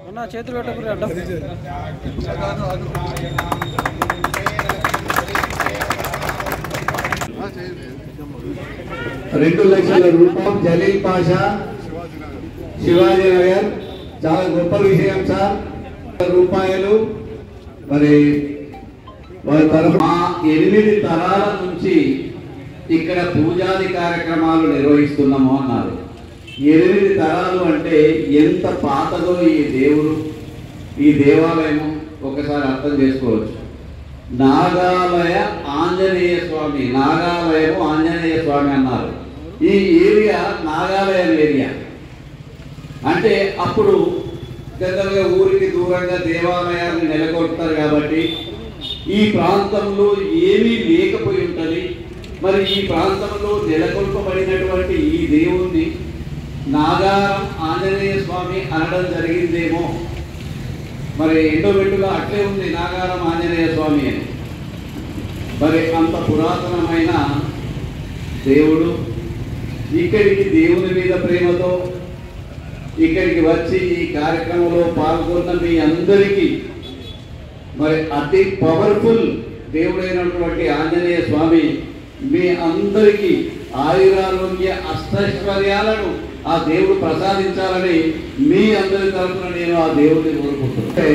అన్న చేతులు పెట్టకూడదు అడ్డం రెండు లక్షల రూపాయలు జలీల్ పాషా శివాజీ నగర్ చాలా గొప్ప విషయం సార్ రూపాయలు మరి వారి తరఫు మా ఎనిమిది తరాల నుంచి ఇక్కడ పూజాది కార్యక్రమాలు నిర్వహిస్తున్నాము అన్నారు ఎనిమిది తరాలు అంటే ఎంత పాతదో ఈ దేవుడు ఈ దేవాలయము ఒకసారి అర్థం చేసుకోవచ్చు నాగాలయ ఆంజనేయ స్వామి నాగాలయము ఆంజనేయ స్వామి అన్నారు ఈ ఏరియా నాగాలయం ఏరియా అంటే అప్పుడు జనరల్గా ఊరికి దూరంగా దేవాలయాన్ని నెలకొల్పుతారు కాబట్టి ఈ ప్రాంతంలో ఏమీ లేకపోయి ఉంటుంది మరి ఈ ప్రాంతంలో నెలకొల్పబడినటువంటి ఈ దేవుణ్ణి నాగారం ఆంజనేయ స్వామి అనడం జరిగిందేమో మరి ఎండోబెట్టులో అట్లే ఉంది నాగారం ఆంజనేయ స్వామి అని మరి అంత పురాతనమైన దేవుడు ఇక్కడికి దేవుని మీద ప్రేమతో ఇక్కడికి వచ్చి ఈ కార్యక్రమంలో పాల్గొన్న మీ అందరికీ మరి అతి పవర్ఫుల్ దేవుడైనటువంటి ఆంజనేయ స్వామి మీ అందరికీ ఆయురారోగ్య అష్టైశ్వర్యాలను ఆ దేవుడు ప్రసాదించాలని మీ అందరి తరఫున నేను ఆ దేవుడిని కోరుకుంటున్నాను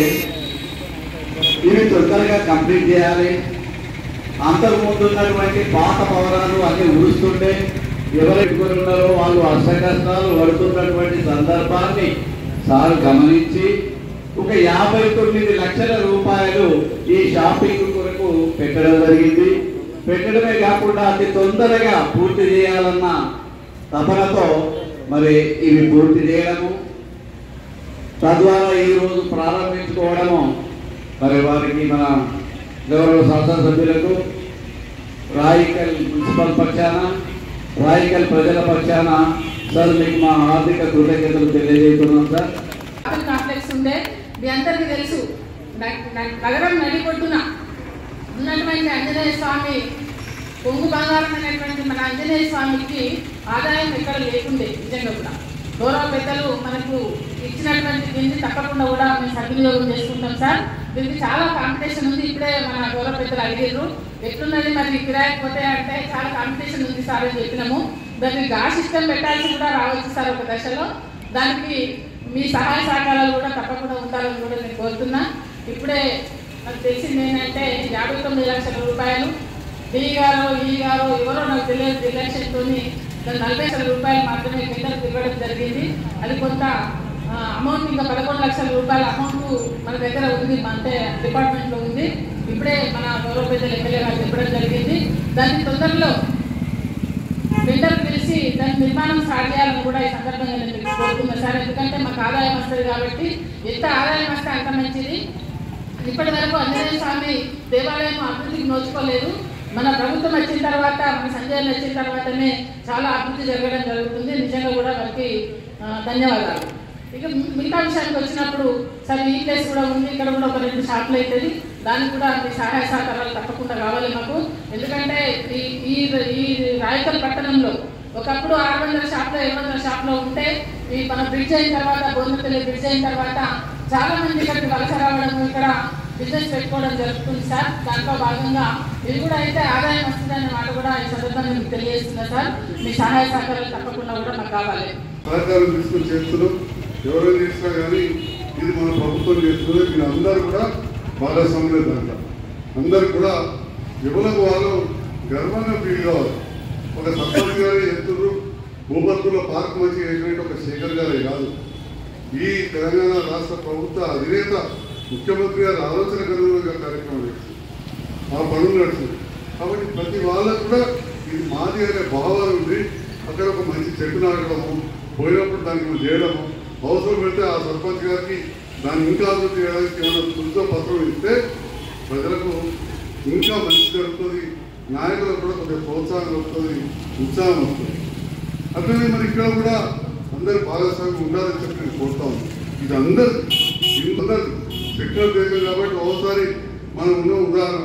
ఇవి తొందరగా కంప్లీట్ చేయాలి అంతకు ముందు ఉన్నటువంటి పాత పవరాలు అన్ని ఉడుస్తుంటే ఎవరు ఎట్టుకొని ఉన్నారో వాళ్ళు అష్ట కష్టాలు పడుతున్నటువంటి సందర్భాన్ని సార్ గమనించి ఒక యాభై తొమ్మిది లక్షల రూపాయలు ఈ షాపింగ్ కొరకు పెట్టడం జరిగింది పెట్టడమే కాకుండా అతి తొందరగా పూర్తి చేయాలన్న తపనతో మరి ఇవి పూర్తి చేయడము తద్వారా ఈ రోజు ప్రారంభించుకోవడము మరి వారికి మన గౌరవ శాసనసభ్యులకు రాయికల్ మున్సిపల్ పక్షాన రాయికల్ ప్రజల పక్షాన సార్ మీకు మా ఆర్థిక కృతజ్ఞతలు తెలియజేస్తున్నాం సార్ ఆపిల్ కాంప్లెక్స్ ఉండే మీ అందరికీ తెలుసు న- న- నగరం నడిపొడ్డున ఉన్నటువంటి ఆంజనేయ స్వామి పొంగు బంగారం అనేటువంటి మన ఆంజనేయ స్వామికి ఆదాయం ఎక్కడ లేకుండే నిజంగా కూడా గౌరవ పెద్దలు మనకు ఇచ్చినటువంటి దీన్ని తప్పకుండా కూడా మేము సద్వినియోగం చేసుకుంటాం సార్ దీనికి చాలా కాంపిటీషన్ ఉంది ఇప్పుడే మన గౌరవ పెద్దలు అడిగారు ఎట్లున్నది మరి కిరాయికి పోతే అంటే చాలా కాంపిటీషన్ ఉంది సార్ అని చెప్పినాము దానికి గా సిస్టమ్ పెట్టాల్సి కూడా రావచ్చు సార్ ఒక దశలో దానికి మీ సహాయ సహకారాలు కూడా తప్పకుండా ఉండాలని కూడా నేను కోరుతున్నా ఇప్పుడే నాకు తెలిసింది ఏంటంటే యాభై తొమ్మిది లక్షల రూపాయలు డి గారు ఈ గారు ఎవరో నాకు తెలియదు రిలేషన్తో నలభై లక్షల రూపాయలు మాత్రమే టెండర్ ఇవ్వడం జరిగింది అది కొంత అమౌంట్ ఇంకా పదకొండు లక్షల రూపాయల అమౌంట్ మన దగ్గర ఉంది అంటే డిపార్ట్మెంట్లో ఉంది ఇప్పుడే మన గౌరవ పెద్దలు ఎమ్మెల్యే గారు చెప్పడం జరిగింది దాన్ని తొందరలో బిల్డర్ పిలిచి దాని నిర్మాణం స్టార్ట్ చేయాలని కూడా ఈ సందర్భంగా నేను మీకు కోరుతున్నా సార్ ఎందుకంటే మాకు ఆదాయం వస్తుంది కాబట్టి ఎంత ఆదాయం వస్తే అంత మంచిది ఇప్పటి వరకు ఆంజనేయ స్వామి దేవాలయం అభివృద్ధికి నోచుకోలేదు మన ప్రభుత్వం వచ్చిన తర్వాత మన సంజయ్ వచ్చిన తర్వాతనే చాలా అభివృద్ధి జరగడం జరుగుతుంది నిజంగా కూడా వారికి ఆ, ధన్యవాదాలు ఇక మి- మిగతా విషయానికి వచ్చినప్పుడు సరే ఈ ప్లేస్ కూడా ఉంది ఇక్కడ కూడా ఒక రెండు షాపులు అవుతుంది దానికి కూడా మీ సహాయ సహకారాలు తప్పకుండా కావాలి మాకు ఎందుకంటే ఈ ఈ ఈ రాయకల్ పట్టణంలో ఒకప్పుడు ఆరు వందల షాప్లో ఏడు వందల షాప్లో ఉంటే ఈ మన బ్రిడ్జ్ అయిన తర్వాత బోధనపల్లి బ్రిడ్జ్ అయిన తర్వాత చాలా మంది ఇక్కడికి వలస రావడం ఇక్కడ బిజినెస్ పెట్టుకోవడం జరుగుతుంది సార్ దాంట్లో భాగంగా ఇది కూడా అయితే ఆదాయం వస్తుందనే మాట కూడా ఈ సందర్భంగా మీకు తెలియజేస్తున్నా సార్ మీ సహాయ సహకారాలు తప్పకుండా కూడా మాకు కావాలి సహకారం తీసుకుని చేస్తున్నాం ఎవరైనా చేసినా కానీ ఇది మన ప్రభుత్వం చేస్తుంది మీరు అందరూ కూడా భాగస్వాములే దాంట్లో అందరూ కూడా యువలకు వాళ్ళు గర్వంగా ఫీల్ కావాలి ఒక సర్పంచ్ గారు ఎత్తురు భూపత్తులో పార్క్ మంచి చేసినట్టు ఒక శేఖర్ గారే కాదు ఈ తెలంగాణ రాష్ట్ర ప్రభుత్వ అధినేత ముఖ్యమంత్రి గారి ఆలోచన కనుగొనగా కార్యక్రమం చేస్తుంది ఆ పనులు నడుస్తుంది కాబట్టి ప్రతి వాళ్ళకు కూడా ఇది మాది అనే భావాలు ఉంది అక్కడ ఒక మంచి చెట్టు నాటడము పోయినప్పుడు దానికి మనం చేయడము అవసరం పెడితే ఆ సర్పంచ్ గారికి దాన్ని ఇంకా అభివృద్ధి చేయడానికి ఏమైనా తులసో పత్రం ఇస్తే ప్రజలకు ఇంకా మంచి జరుగుతుంది నాయకులకు కూడా కొద్దిగా ప్రోత్సాహం వస్తుంది ఉత్సాహం వస్తుంది అట్లనే మరి ఇక్కడ కూడా అందరు భాగస్వామ్యం ఉండాలని చెప్పి నేను కోరుతా ఉన్నాను ఇది అందరు అందరు సెక్టర్ దేశం కాబట్టి ఒకసారి మనం ఉన్న ఉదాహరణ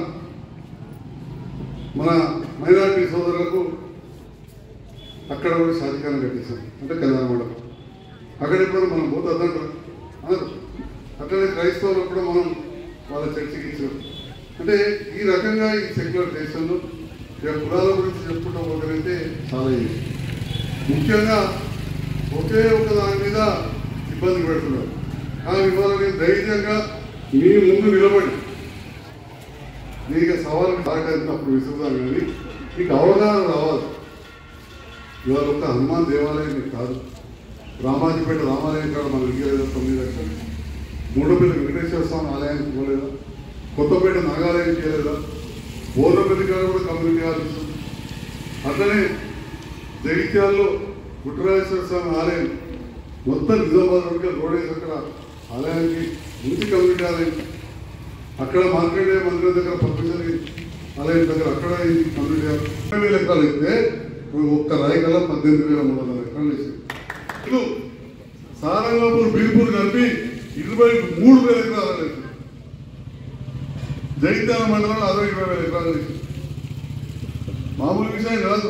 మన మైనారిటీ సోదరులకు అక్కడ కూడా సాధికారం కట్టిస్తాం అంటే కళ్యాణ మండపం అక్కడ ఎప్పుడు మనం పోతే అదంటారు అనరు అట్లనే క్రైస్తవులకు కూడా మనం వాళ్ళ చర్చకి ఇచ్చాం అంటే ఈ రకంగా ఈ సెక్యులర్ దేశంలో ఇక కులాల గురించి చెప్పుకుంటూ పోగలిగితే చాలా ఇది ముఖ్యంగా ఒకే ఒక దాని మీద ఇబ్బంది పెడుతున్నారు కానీ ఇవాళ నేను ధైర్యంగా మీ ముందు నిలబడి నీకు సవాలు దాటప్పుడు విసురుతాను కానీ నీకు అవగాహన రావాలి ఇవాళ ఒక హనుమాన్ దేవాలయం మీకు కాదు రామాజీపేట రామాలయం కాడ మనం విజయలేదు తొమ్మిది లక్షలు మూడోపల్లి వెంకటేశ్వర స్వామి ఆలయానికి పోలేదా కొత్తపేట నాగాలయం చేయలేదా బోర్నపల్లి కాడ కూడా కమ్యూనిటీ ఆఫీస్ ఉంది. అట్లనే జగిత్యాల్లో గుట్టరాజేశ్వర స్వామి ఆలయం మొత్తం నిజామాబాద్ రోడ్డు రోడేసి అక్కడ ఆలయానికి ముందు కమ్యూనిటీ ఆలయం అక్కడ మార్కెట్ మందిరం దగ్గర పంపించాలి ఆలయం దగ్గర అక్కడ ఈ కమ్యూనిటీ ఆలయం. ఇరవై వేల ఎకరాలు అయితే ఇప్పుడు ఒక్క రాయికల్లా పద్దెనిమిది వేల మూడు వందల ఎకరాలు వేసింది ఇప్పుడు సారంగపూర్ బీర్పూర్ కలిపి ఇరవై మూడు వేల ఎకరాలు వేసింది జగిత్యాల మండలంలో అరవై ఇరవై వేల ఎకరాలు వేసింది మామూలు విషయం కాదు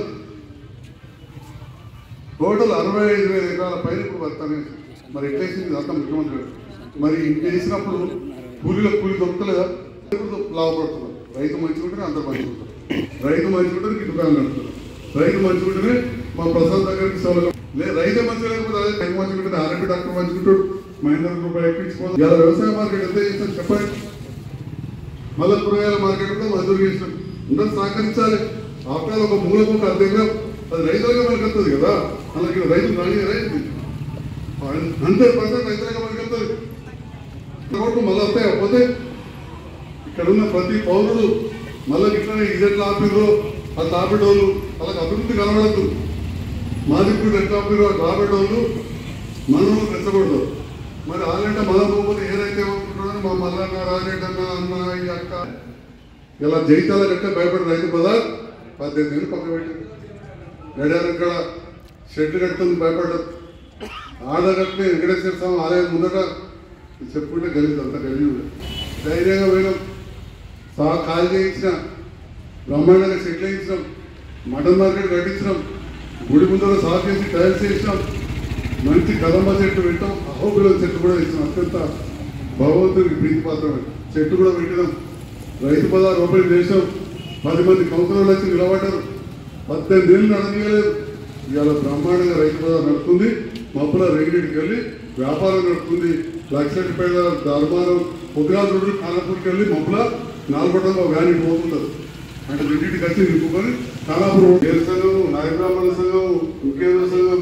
టోటల్ అరవై ఐదు వేల ఎకరాల పైన ఇప్పుడు వర్తనే మరి ఎట్లేసింది అంతా ముఖ్యమంత్రి గారు. మరి ఇంత చేసినప్పుడు కూలీలో కూలి దొరకలేదా ఇప్పుడు లాభపడుతున్నారు రైతు మంచిగుంటేనే అందరు మంచిగుంటారు రైతు మంచిగుంటే ఈ దుకాణం నడుపుతారు రైతు మంచిగుంటేనే మా ప్రసాద్ దగ్గరికి సౌలభ్యం లే రైతే మంచిగా లేకపోతే అదే రైతు మంచిగుంటే ఆర్ఎంపీ డాక్టర్ మంచిగుంటాడు మహేంద్ర రూపాయలు ఎక్కించుకోవాలి ఇలా వ్యవసాయ మార్కెట్ ఎంత చేస్తారు చెప్పండి మళ్ళీ కూరగాయల మార్కెట్ కూడా మంజూరు చేసినాం అందరూ సహకరించాలి ఆఫ్టర్ ఒక మూలకు ఒక అర్ధ ఎకరం అది రైతులుగా మనకి వస్తుంది కదా అలాగే రైతులు రాని రైతు హండ్రెడ్ పర్సెంట్ రైతులుగా మనకి వస్తుంది ఓట్లు మళ్ళీ వస్తాయి పోతే ఇక్కడ ఉన్న ప్రతి పౌరుడు మళ్ళీ ఇట్లనే ఇదెట్లా ఆపిర్రో అది ఆపేటోళ్ళు వాళ్ళకి అభివృద్ధి కనబడద్దు మాది ఇప్పుడు ఎట్లా ఆపిర్రో అట్లా ఆపేటోళ్ళు మనం రెచ్చకూడదు మరి వాళ్ళంటే మనం పోతే ఏదైతే ఏమనుకుంటున్నారో మా మల్లన్న రాజేటన్న అన్న ఈ అక్క ఇలా జైతాల కంటే భయపడి రైతు బజార్ పద్దెనిమిది ఏళ్ళు పక్క పెట్టి గడియారం ఇక్కడ షెడ్ కట్టుకుని భయపడ్డారు ఆడ కట్టిన వెంకటేశ్వర స్వామి ఆలయం ముందట చెప్పుకుంటే గలీజ్ అంతా గలీజ్ ధైర్యంగా పోయినాం సా కాల్ చేయించిన బ్రహ్మాండంగా సెటిల్ చేయించినాం మటన్ మార్కెట్ కట్టించినాం గుడి ముందర సాఫ్ చేసి టైల్స్ చేసినాం మంచి కదంబ చెట్టు పెట్టాం అహోబిలం చెట్టు కూడా ఇచ్చినాం అత్యంత భగవంతుడికి ప్రీతిపాత్రమే చెట్టు కూడా పెట్టినాం రైతు పదాలు ఓపెన్ చేసాం పది మంది కౌన్సిలర్లు వచ్చి నిలబడ్డారు పద్దెనిమిది ఏళ్ళు నడనీయలేదు ఇవాళ బ్రహ్మాండంగా రైతు పదాలు నడుస్తుంది మబ్బుల రేగిడికి వెళ్ళి వ్యాపారం నడుస్తుంది లక్షపేట ధర్మారం పొద్దుగాల రోడ్డు ఖానాపూర్కి వెళ్ళి మబ్బుల నాలుగొండలో వ్యాన్ ఇటు పోతుంటారు అంటే రెండింటికి కలిసి నింపుకొని ఖానాపూర్ పేరు సంఘం నాయబ్రాహ్మణ సంఘం ఇంకేంద్ర సంఘం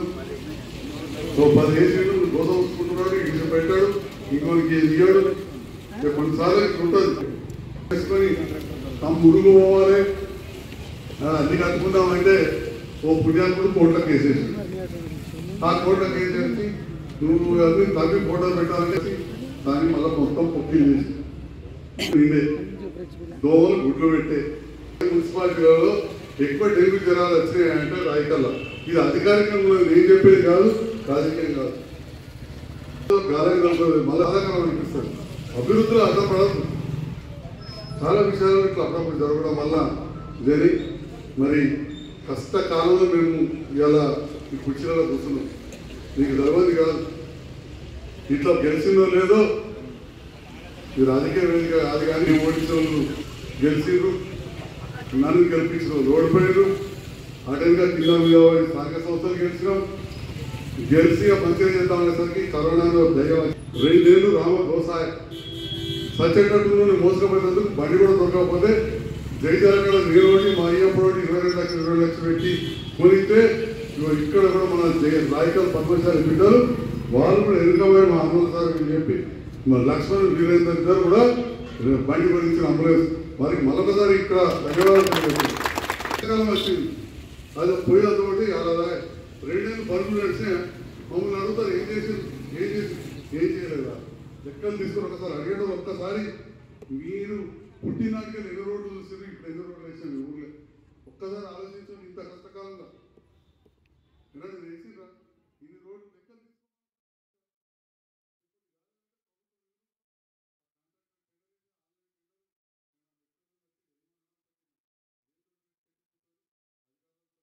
సో పది వేసిండు దోశ ఉంచుకుంటున్నాడు ఇంటి పెట్టాడు ఇంకోనికి ఇయ్యాడు ఇక కొన్నిసార్లు ఇట్లా ఉంటుంది వేసుకొని తమ ముడుగు పోవాలి ఆ, అన్ని కట్టుకుందామంటే ఓ పుణ్యాత్ముడు కోట్లకు వేసేసి ఆ కోట్లకు వేసేసి నువ్వు అన్ని తవ్వి ఫోటోలు పెట్టాలని చెప్పి దాన్ని మళ్ళీ మొత్తం పొక్కి చేసి నిండే దోమలు గుడ్లు పెట్టే మున్సిపాలిటీలలో ఎక్కువ డెంగ్యూ జ్వరాలు వచ్చినాయంటే రాయికల్లా ఇది అధికారికంగా నేను చెప్పేది కాదు రాజకీయం కాదు గాలికి తప్పదు మళ్ళీ ఆధారం అనిపిస్తుంది అభివృద్ధిలో అడ్డపడదు చాలా విషయాలు ఇట్లా అప్పుడప్పుడు జరగడం వల్ల జరిగి మరి కష్టకాలంలో మేము ఇలా ఈ కుర్చీలలో కూర్చున్నాం నీకు తెలియదు కాదు ఇట్లా గెలిచిందో లేదో ఈ రాజకీయ వేదిక కాదు కానీ ఓడించిన వాళ్ళు గెలిచిండ్రు నన్ను గెలిపించిన వాళ్ళు ఓడిపోయారు అటెండ్గా కింద మీద పోయి స్థానిక సంస్థలు గెలిచినాం గెలిచి ఆ మంచిగా చేద్దాం అనేసరికి కరోనాలో దయ్యం రెండేళ్ళు రామ వ్యవసాయం సత్యకట్టును మోసకపోయినందుకు బండి కూడా దొరకకపోతే జైజాలక్కడ నీరోడి మా అయ్యప్పుడు ఇరవై రెండు లక్షలు ఇరవై లక్షలు పెట్టి కొనిస్తే ఇగో ఇక్కడ కూడా మన జయ రాయకల్ పద్మశాలి బిడ్డలు వాళ్ళు కూడా ఎన్నికమైన మా అమ్మల సార్ అని చెప్పి మన లక్ష్మణ్ వీరేంద్ర ఇద్దరు కూడా బండి కొనిచ్చిన అంబులెన్స్ వారికి మరొకసారి ఇక్కడ ధన్యవాదాలు వచ్చింది అది పోయినటువంటి అలా రెండేళ్ళు పరుగులు నడిచిన మమ్మల్ని అడుగుతారు ఏం చేసింది ఏం చేసి ఏం చేయలేదా లెక్కలు తీసుకుని ఒకసారి అడిగడం ఒక్కసారి మీరు పుట్టినాక ఎన్ని రోడ్లు చూసారు ఇప్పుడు ఎన్ని రోడ్లు వేసారు ఊర్లో ఒక్కసారి ఆలోచించండి ఇంత కష్టకాలంలో